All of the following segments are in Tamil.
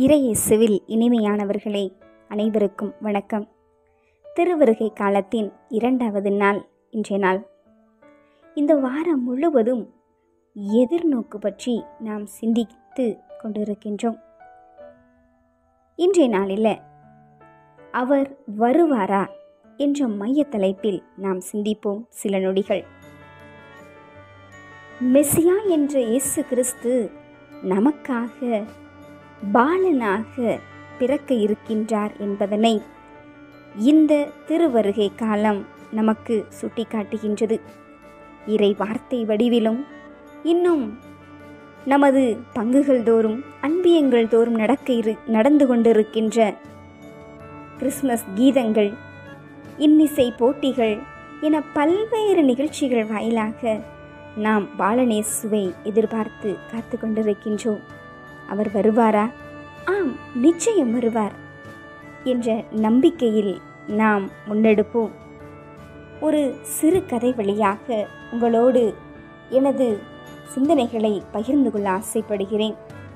இறையேசுவில் இனிமையானவர்களே அனைவருக்கும் வணக்கம் திருவருகை காலத்தின் இரண்டாவது நாள் இன்றைய நாள் இந்த வாரம் முழுவதும் எதிர்நோக்கு பற்றி நாம் சிந்தித்து கொண்டிருக்கின்றோம் இன்றைய நாளில் அவர் வருவாரா என்ற மைய தலைப்பில் நாம் சிந்திப்போம் சில நொடிகள் மெசியா என்ற இயேசு கிறிஸ்து நமக்காக பாலனாக பிறக்க இருக்கின்றார் என்பதனை இந்த திருவருகை காலம் நமக்கு சுட்டிக்காட்டுகின்றது இறை வார்த்தை வடிவிலும் இன்னும் நமது பங்குகள் தோறும் அன்பியங்கள் தோறும் நடக்க இரு நடந்து கொண்டிருக்கின்ற கிறிஸ்மஸ் கீதங்கள் இன்னிசை போட்டிகள் என பல்வேறு நிகழ்ச்சிகள் வாயிலாக நாம் பாலநேசுவை எதிர்பார்த்து காத்து கொண்டிருக்கின்றோம் அவர் வருவாரா ஆம் நிச்சயம் வருவார் என்ற நம்பிக்கையில் நாம் முன்னெடுப்போம் ஒரு சிறு கதை வழியாக உங்களோடு எனது சிந்தனைகளை பகிர்ந்து கொள்ள ஆசைப்படுகிறேன்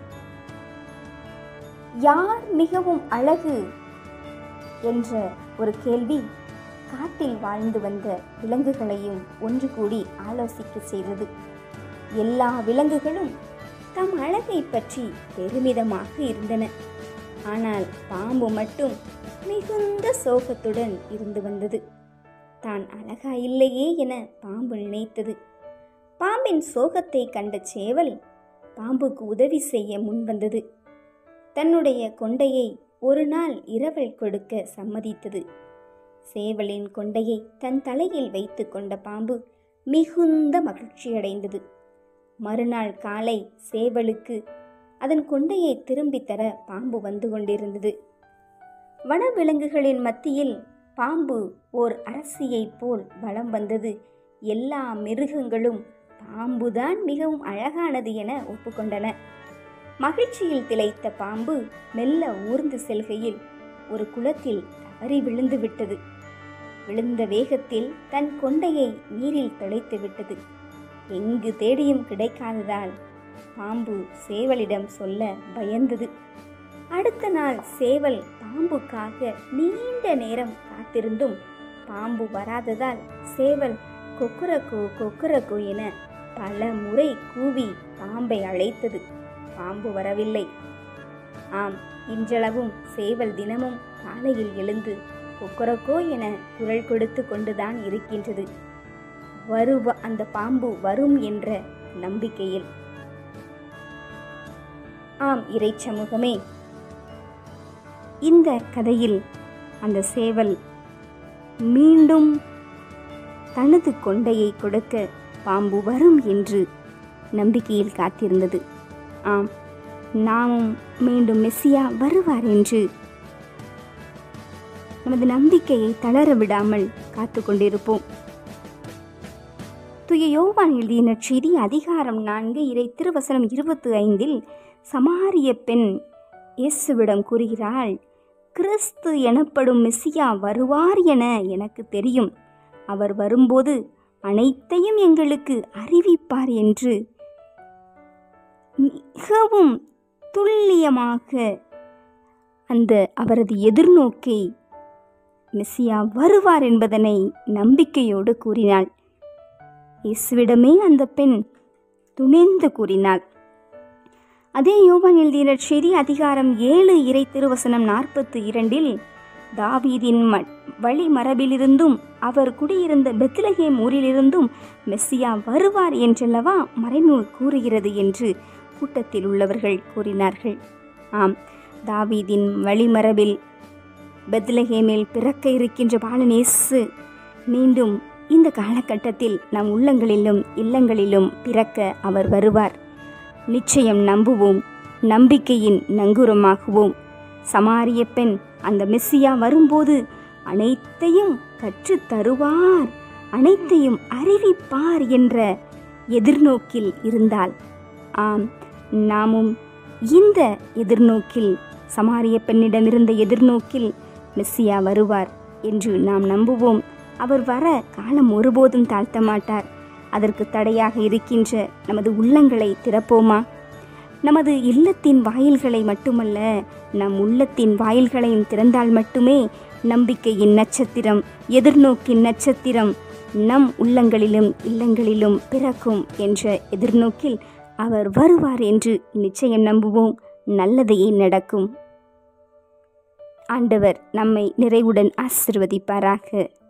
யார் மிகவும் அழகு என்ற ஒரு கேள்வி காட்டில் வாழ்ந்து வந்த விலங்குகளையும் ஒன்று கூடி ஆலோசிக்க செய்தது எல்லா விலங்குகளும் தம் அழகை பற்றி பெருமிதமாக இருந்தன ஆனால் பாம்பு மட்டும் மிகுந்த சோகத்துடன் இருந்து வந்தது தான் அழகா இல்லையே என பாம்பு நினைத்தது பாம்பின் சோகத்தை கண்ட சேவல் பாம்புக்கு உதவி செய்ய முன்வந்தது தன்னுடைய கொண்டையை ஒரு நாள் இரவல் கொடுக்க சம்மதித்தது சேவலின் கொண்டையை தன் தலையில் வைத்து கொண்ட பாம்பு மிகுந்த மகிழ்ச்சியடைந்தது மறுநாள் காலை சேவலுக்கு அதன் கொண்டையை திரும்பித் தர பாம்பு வந்து கொண்டிருந்தது வனவிலங்குகளின் மத்தியில் பாம்பு ஓர் அரசியைப் போல் வலம் வந்தது எல்லா மிருகங்களும் பாம்புதான் மிகவும் அழகானது என ஒப்புக்கொண்டன மகிழ்ச்சியில் திளைத்த பாம்பு மெல்ல ஊர்ந்து செல்கையில் ஒரு குளத்தில் தவறி விழுந்து விட்டது விழுந்த வேகத்தில் தன் கொண்டையை நீரில் தொலைத்து விட்டது எங்கு தேடியும் கிடைக்காததால் பாம்பு சேவலிடம் சொல்ல பயந்தது அடுத்த நாள் சேவல் பாம்புக்காக நீண்ட நேரம் காத்திருந்தும் பாம்பு வராததால் சேவல் கொக்குரக்கோ கொக்குரக்கோ என பல முறை கூவி பாம்பை அழைத்தது பாம்பு வரவில்லை ஆம் இன்றளவும் சேவல் தினமும் காலையில் எழுந்து கொக்கரக்கோ என குரல் கொடுத்து கொண்டுதான் இருக்கின்றது வருவ அந்த பாம்பு வரும் என்ற நம்பிக்கையில் ஆம் இறை சமூகமே இந்த கதையில் அந்த சேவல் மீண்டும் தனது கொண்டையை கொடுக்க பாம்பு வரும் என்று நம்பிக்கையில் காத்திருந்தது ஆம் நாமும் மீண்டும் மெஸ்ஸியா வருவார் என்று நமது நம்பிக்கையை தளர விடாமல் காத்து கொண்டிருப்போம் துய யோவான் எழுதிய நற்செய்தி அதிகாரம் நான்கு இறை திருவசனம் இருபத்தி ஐந்தில் சமாரிய பெண் இயேசுவிடம் கூறுகிறாள் கிறிஸ்து எனப்படும் மெஸ்ஸியா வருவார் என எனக்கு தெரியும் அவர் வரும்போது அனைத்தையும் எங்களுக்கு அறிவிப்பார் என்று மிகவும் துல்லியமாக அந்த அவரது எதிர்நோக்கை மெஸ்ஸியா வருவார் என்பதனை நம்பிக்கையோடு கூறினாள் இயேசுவிடமே அந்த பெண் துணிந்து கூறினாள் அதே யோவான் எழுதிய செய்தி அதிகாரம் ஏழு இறை திருவசனம் நாற்பத்தி இரண்டில் தாவீதின் ம வழி மரபிலிருந்தும் அவர் குடியிருந்த பெத்லஹேம் ஊரிலிருந்தும் மெஸ்ஸியா வருவார் என்றல்லவா மறைநூல் கூறுகிறது என்று கூட்டத்தில் உள்ளவர்கள் கூறினார்கள் ஆம் தாவீதின் வழிமரபில் பெத்லஹேமில் பிறக்க இருக்கின்ற பாலனேசு மீண்டும் இந்த காலகட்டத்தில் நம் உள்ளங்களிலும் இல்லங்களிலும் பிறக்க அவர் வருவார் நிச்சயம் நம்புவோம் நம்பிக்கையின் நங்கூரமாகுவோம் சமாரிய பெண் அந்த மெஸ்ஸியா வரும்போது அனைத்தையும் கற்றுத் தருவார் அனைத்தையும் அறிவிப்பார் என்ற எதிர்நோக்கில் இருந்தால் ஆம் நாமும் இந்த எதிர்நோக்கில் சமாரிய பெண்ணிடமிருந்த எதிர்நோக்கில் மெஸ்ஸியா வருவார் என்று நாம் நம்புவோம் அவர் வர காலம் ஒருபோதும் தாழ்த்த மாட்டார் அதற்கு தடையாக இருக்கின்ற நமது உள்ளங்களை திறப்போமா நமது இல்லத்தின் வாயில்களை மட்டுமல்ல நம் உள்ளத்தின் வாயில்களையும் திறந்தால் மட்டுமே நம்பிக்கையின் நட்சத்திரம் எதிர்நோக்கின் நட்சத்திரம் நம் உள்ளங்களிலும் இல்லங்களிலும் பிறக்கும் என்ற எதிர்நோக்கில் அவர் வருவார் என்று நிச்சயம் நம்புவோம் நல்லதையே நடக்கும் ஆண்டவர் நம்மை நிறைவுடன் ஆசிர்வதிப்பாராக